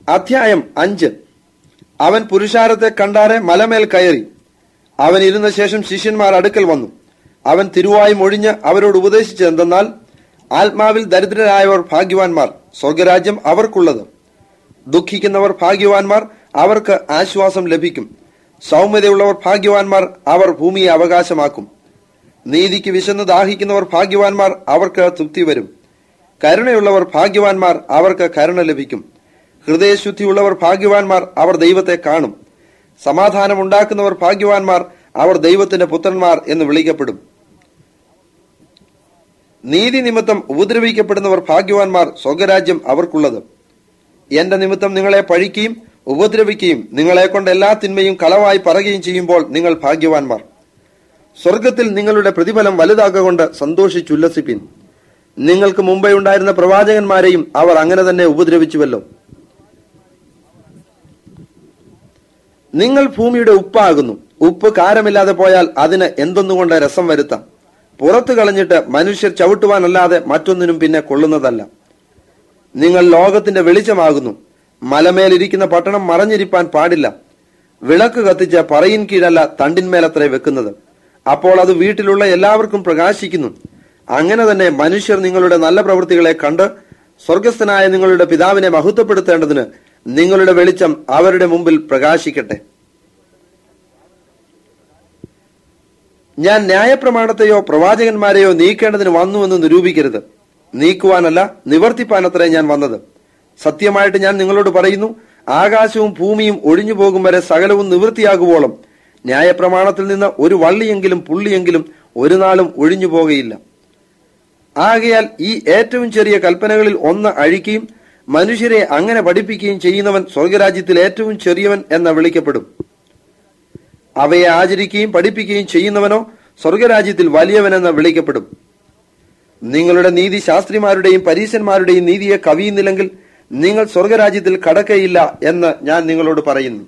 അധ്യായം അഞ്ച് അവൻ പുരുഷാരത്തെ കണ്ടാറെ മലമേൽ കയറി അവൻ ഇരുന്ന ശേഷം ശിഷ്യന്മാർ അടുക്കൽ വന്നു അവൻ തിരുവായും ഒഴിഞ്ഞ് അവരോട് ഉപദേശിച്ചത് എന്തെന്നാൽ ആത്മാവിൽ ദരിദ്രരായവർ ഭാഗ്യവാന്മാർ സ്വർഗരാജ്യം അവർക്കുള്ളത് ദുഃഖിക്കുന്നവർ ഭാഗ്യവാന്മാർ അവർക്ക് ആശ്വാസം ലഭിക്കും സൗമ്യതയുള്ളവർ ഭാഗ്യവാന്മാർ അവർ ഭൂമിയെ അവകാശമാക്കും നീതിക്ക് വിശന്ന് ദാഹിക്കുന്നവർ ഭാഗ്യവാന്മാർ അവർക്ക് തൃപ്തി വരും കരുണയുള്ളവർ ഭാഗ്യവാന്മാർ അവർക്ക് കരുണ ലഭിക്കും ഹൃദയശുദ്ധിയുള്ളവർ ഭാഗ്യവാന്മാർ അവർ ദൈവത്തെ കാണും സമാധാനം ഉണ്ടാക്കുന്നവർ ഭാഗ്യവാന്മാർ അവർ ദൈവത്തിന്റെ പുത്രന്മാർ എന്ന് വിളിക്കപ്പെടും നീതി നിമിത്തം ഉപദ്രവിക്കപ്പെടുന്നവർ ഭാഗ്യവാന്മാർ സ്വർഗരാജ്യം അവർക്കുള്ളത് എന്റെ നിമിത്തം നിങ്ങളെ പഴിക്കുകയും ഉപദ്രവിക്കുകയും നിങ്ങളെ കൊണ്ട് എല്ലാ തിന്മയും കളവായി പറയുകയും ചെയ്യുമ്പോൾ നിങ്ങൾ ഭാഗ്യവാന്മാർ സ്വർഗത്തിൽ നിങ്ങളുടെ പ്രതിഫലം വലുതാക്കൊണ്ട് സന്തോഷിച്ചുല്ലസിപ്പിൻ നിങ്ങൾക്ക് മുമ്പേ ഉണ്ടായിരുന്ന പ്രവാചകന്മാരെയും അവർ അങ്ങനെ തന്നെ ഉപദ്രവിച്ചുവല്ലോ നിങ്ങൾ ഭൂമിയുടെ ഉപ്പാകുന്നു ഉപ്പ് കാരമില്ലാതെ പോയാൽ അതിന് എന്തൊന്നുകൊണ്ട് രസം വരുത്താം പുറത്തു കളഞ്ഞിട്ട് മനുഷ്യർ ചവിട്ടുവാനല്ലാതെ മറ്റൊന്നിനും പിന്നെ കൊള്ളുന്നതല്ല നിങ്ങൾ ലോകത്തിന്റെ വെളിച്ചമാകുന്നു മലമേലിരിക്കുന്ന പട്ടണം മറഞ്ഞിരിപ്പാൻ പാടില്ല വിളക്ക് കത്തിച്ച് പറയിൻ കീഴല്ല തണ്ടിന്മേലത്രേ വെക്കുന്നത് അപ്പോൾ അത് വീട്ടിലുള്ള എല്ലാവർക്കും പ്രകാശിക്കുന്നു അങ്ങനെ തന്നെ മനുഷ്യർ നിങ്ങളുടെ നല്ല പ്രവൃത്തികളെ കണ്ട് സ്വർഗസ്ഥനായ നിങ്ങളുടെ പിതാവിനെ മഹത്വപ്പെടുത്തേണ്ടതിന് നിങ്ങളുടെ വെളിച്ചം അവരുടെ മുമ്പിൽ പ്രകാശിക്കട്ടെ ഞാൻ ന്യായപ്രമാണത്തെയോ പ്രവാചകന്മാരെയോ നീക്കേണ്ടതിന് വന്നുവെന്ന് നിരൂപിക്കരുത് നീക്കുവാനല്ല നിവർത്തിപ്പാനത്രേ ഞാൻ വന്നത് സത്യമായിട്ട് ഞാൻ നിങ്ങളോട് പറയുന്നു ആകാശവും ഭൂമിയും ഒഴിഞ്ഞു പോകും വരെ സകലവും നിവൃത്തിയാകുവോളം ന്യായപ്രമാണത്തിൽ നിന്ന് ഒരു വള്ളിയെങ്കിലും പുള്ളിയെങ്കിലും ഒരു നാളും ഒഴിഞ്ഞു പോകുകയില്ല ആകയാൽ ഈ ഏറ്റവും ചെറിയ കൽപ്പനകളിൽ ഒന്ന് അഴിക്കുകയും മനുഷ്യരെ അങ്ങനെ പഠിപ്പിക്കുകയും ചെയ്യുന്നവൻ സ്വർഗരാജ്യത്തിൽ ഏറ്റവും ചെറിയവൻ എന്ന് വിളിക്കപ്പെടും അവയെ ആചരിക്കുകയും പഠിപ്പിക്കുകയും ചെയ്യുന്നവനോ സ്വർഗരാജ്യത്തിൽ വലിയവനെന്ന് വിളിക്കപ്പെടും നിങ്ങളുടെ നീതി ശാസ്ത്രിമാരുടെയും പരീശന്മാരുടെയും നീതിയെ കവിയുന്നില്ലെങ്കിൽ നിങ്ങൾ സ്വർഗരാജ്യത്തിൽ കടക്കയില്ല എന്ന് ഞാൻ നിങ്ങളോട് പറയുന്നു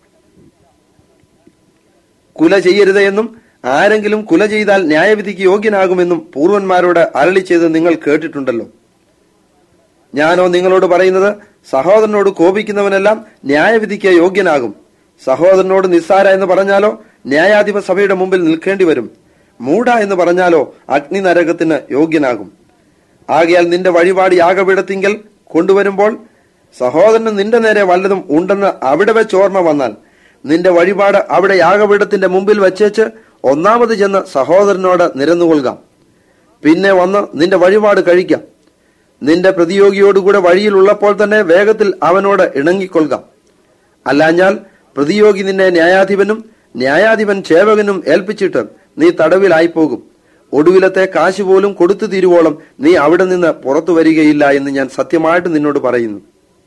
കുല ചെയ്യരുത് എന്നും ആരെങ്കിലും കുല ചെയ്താൽ ന്യായവിധിക്ക് യോഗ്യനാകുമെന്നും പൂർവന്മാരോട് അരളി ചെയ്ത് നിങ്ങൾ കേട്ടിട്ടുണ്ടല്ലോ ഞാനോ നിങ്ങളോട് പറയുന്നത് സഹോദരനോട് കോപിക്കുന്നവനെല്ലാം ന്യായവിധിക്ക് യോഗ്യനാകും സഹോദരനോട് നിസ്സാര എന്ന് പറഞ്ഞാലോ ന്യായാധിപ സഭയുടെ മുമ്പിൽ നിൽക്കേണ്ടി വരും മൂഢ എന്ന് പറഞ്ഞാലോ അഗ്നി നരകത്തിന് യോഗ്യനാകും ആകയാൽ നിന്റെ വഴിപാട് യാഗപീഠത്തിങ്കൽ കൊണ്ടുവരുമ്പോൾ സഹോദരന് നിന്റെ നേരെ വല്ലതും ഉണ്ടെന്ന് അവിടെ വെച്ച് ഓർമ്മ വന്നാൽ നിന്റെ വഴിപാട് അവിടെ യാഗപീഠത്തിന്റെ മുമ്പിൽ വച്ചേച്ച് ഒന്നാമത് ചെന്ന് സഹോദരനോട് നിരന്നുകൊള്ളുക പിന്നെ വന്ന് നിന്റെ വഴിപാട് കഴിക്കാം നിന്റെ പ്രതിയോഗിയോടുകൂടെ വഴിയിലുള്ളപ്പോൾ തന്നെ വേഗത്തിൽ അവനോട് ഇണങ്ങിക്കൊള്ളുക അല്ലാഞ്ഞാൽ പ്രതിയോഗി നിന്നെ ന്യായാധിപനും ന്യായാധിപൻ സേവകനും ഏൽപ്പിച്ചിട്ട് നീ തടവിലായി പോകും ഒടുവിലത്തെ കാശ് പോലും കൊടുത്തു തീരുവോളം നീ അവിടെ നിന്ന് പുറത്തു വരികയില്ല എന്ന് ഞാൻ സത്യമായിട്ട് നിന്നോട് പറയുന്നു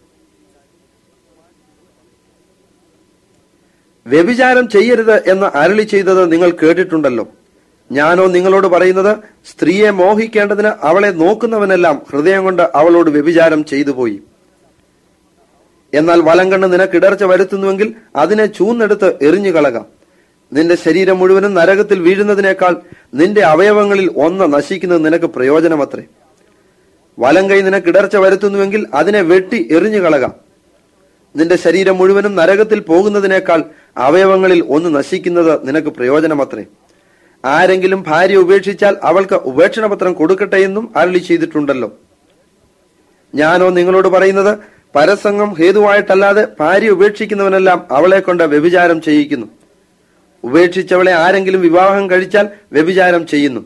വ്യഭിചാരം ചെയ്യരുത് എന്ന് അരളി ചെയ്തത് നിങ്ങൾ കേട്ടിട്ടുണ്ടല്ലോ ഞാനോ നിങ്ങളോട് പറയുന്നത് സ്ത്രീയെ മോഹിക്കേണ്ടതിന് അവളെ നോക്കുന്നവനെല്ലാം ഹൃദയം കൊണ്ട് അവളോട് വ്യഭിചാരം ചെയ്തു പോയി എന്നാൽ വലം കണ്ണ് നിനക്ക് ഇടർച്ച വരുത്തുന്നുവെങ്കിൽ അതിനെ ചൂന്നെടുത്ത് എറിഞ്ഞു കളകാം നിന്റെ ശരീരം മുഴുവനും നരകത്തിൽ വീഴുന്നതിനേക്കാൾ നിന്റെ അവയവങ്ങളിൽ ഒന്ന് നശിക്കുന്നത് നിനക്ക് പ്രയോജനമത്രേ വലം കൈ നിനക്ക് ഇടർച്ച വരുത്തുന്നുവെങ്കിൽ അതിനെ വെട്ടി എറിഞ്ഞു കളകാം നിന്റെ ശരീരം മുഴുവനും നരകത്തിൽ പോകുന്നതിനേക്കാൾ അവയവങ്ങളിൽ ഒന്ന് നശിക്കുന്നത് നിനക്ക് പ്രയോജനമത്രേ ആരെങ്കിലും ഭാര്യ ഉപേക്ഷിച്ചാൽ അവൾക്ക് ഉപേക്ഷണപത്രം കൊടുക്കട്ടെ എന്നും അരളി ചെയ്തിട്ടുണ്ടല്ലോ ഞാനോ നിങ്ങളോട് പറയുന്നത് പരസംഗം ഹേതുവായിട്ടല്ലാതെ ഭാര്യ ഉപേക്ഷിക്കുന്നവനെല്ലാം അവളെ കൊണ്ട് വ്യഭിചാരം ചെയ്യിക്കുന്നു ഉപേക്ഷിച്ചവളെ ആരെങ്കിലും വിവാഹം കഴിച്ചാൽ വ്യഭിചാരം ചെയ്യുന്നു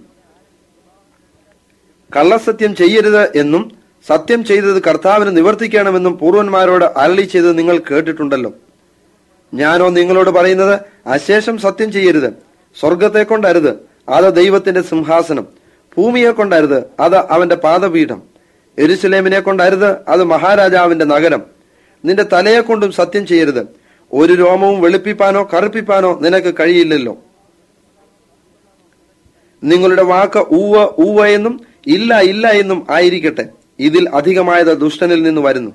കള്ളസത്യം ചെയ്യരുത് എന്നും സത്യം ചെയ്തത് കർത്താവിന് നിവർത്തിക്കണമെന്നും പൂർവന്മാരോട് അരളി ചെയ്തത് നിങ്ങൾ കേട്ടിട്ടുണ്ടല്ലോ ഞാനോ നിങ്ങളോട് പറയുന്നത് അശേഷം സത്യം ചെയ്യരുത് സ്വർഗത്തെ കൊണ്ടരുത് അത് ദൈവത്തിന്റെ സിംഹാസനം ഭൂമിയെ കൊണ്ടരുത് അത് അവന്റെ പാദപീഠം എരുസലേമിനെ കൊണ്ടരുത് അത് മഹാരാജാവിന്റെ നഗരം നിന്റെ തലയെ കൊണ്ടും സത്യം ചെയ്യരുത് ഒരു രോമവും വെളുപ്പിപ്പാനോ കറുപ്പിപ്പാനോ നിനക്ക് കഴിയില്ലല്ലോ നിങ്ങളുടെ വാക്ക് ഊവ ഊവ എന്നും ഇല്ല ഇല്ല എന്നും ആയിരിക്കട്ടെ ഇതിൽ അധികമായത് ദുഷ്ടനിൽ നിന്ന് വരുന്നു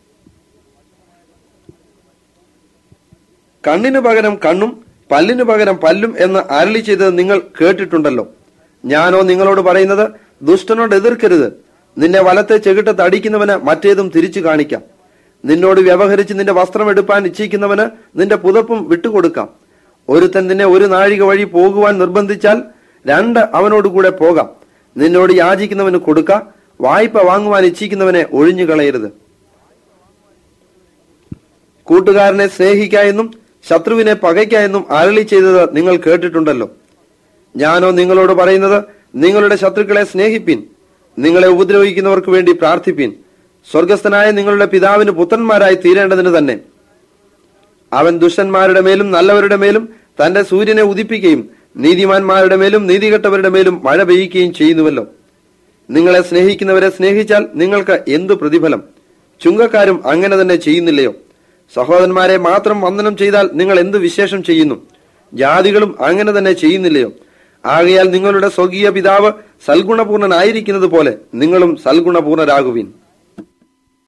കണ്ണിനു പകരം കണ്ണും പല്ലിനു പകരം പല്ലും എന്ന് അരളി ചെയ്തത് നിങ്ങൾ കേട്ടിട്ടുണ്ടല്ലോ ഞാനോ നിങ്ങളോട് പറയുന്നത് ദുഷ്ടനോട് എതിർക്കരുത് നിന്നെ വലത്തെ ചെകിട്ടത്ത് അടിക്കുന്നവന് മറ്റേതും തിരിച്ചു കാണിക്കാം നിന്നോട് വ്യവഹരിച്ച് നിന്റെ വസ്ത്രം എടുപ്പാൻ ഇച്ഛിക്കുന്നവന് നിന്റെ പുതപ്പും വിട്ടുകൊടുക്കാം ഒരുത്തൻ നിന്നെ ഒരു നാഴിക വഴി പോകുവാൻ നിർബന്ധിച്ചാൽ രണ്ട് അവനോട് കൂടെ പോകാം നിന്നോട് യാചിക്കുന്നവന് കൊടുക്ക വായ്പ വാങ്ങുവാൻ ഇച്ഛിക്കുന്നവനെ ഒഴിഞ്ഞു കളയരുത് കൂട്ടുകാരനെ സ്നേഹിക്ക എന്നും ശത്രുവിനെ പകയ്ക്ക എന്നും അരളി ചെയ്തത് നിങ്ങൾ കേട്ടിട്ടുണ്ടല്ലോ ഞാനോ നിങ്ങളോട് പറയുന്നത് നിങ്ങളുടെ ശത്രുക്കളെ സ്നേഹിപ്പിൻ നിങ്ങളെ ഉപദ്രവിക്കുന്നവർക്ക് വേണ്ടി പ്രാർത്ഥിപ്പിൻ സ്വർഗസ്ഥനായ നിങ്ങളുടെ പിതാവിന് പുത്രന്മാരായി തീരേണ്ടതിന് തന്നെ അവൻ ദുഷ്ടന്മാരുടെ മേലും നല്ലവരുടെ മേലും തന്റെ സൂര്യനെ ഉദിപ്പിക്കുകയും നീതിമാന്മാരുടെ മേലും നീതികെട്ടവരുടെ മേലും മഴ പെയ്യുകയും ചെയ്യുന്നുവല്ലോ നിങ്ങളെ സ്നേഹിക്കുന്നവരെ സ്നേഹിച്ചാൽ നിങ്ങൾക്ക് എന്തു പ്രതിഫലം ചുങ്കക്കാരും അങ്ങനെ തന്നെ ചെയ്യുന്നില്ലയോ സഹോദരന്മാരെ മാത്രം വന്ദനം ചെയ്താൽ നിങ്ങൾ എന്ത് വിശേഷം ചെയ്യുന്നു ജാതികളും അങ്ങനെ തന്നെ ചെയ്യുന്നില്ലയോ ആകയാൽ നിങ്ങളുടെ സ്വർഗീയ പിതാവ് സൽഗുണപൂർണനായിരിക്കുന്നത് പോലെ നിങ്ങളും സൽഗുണപൂർണരാകുവിൻ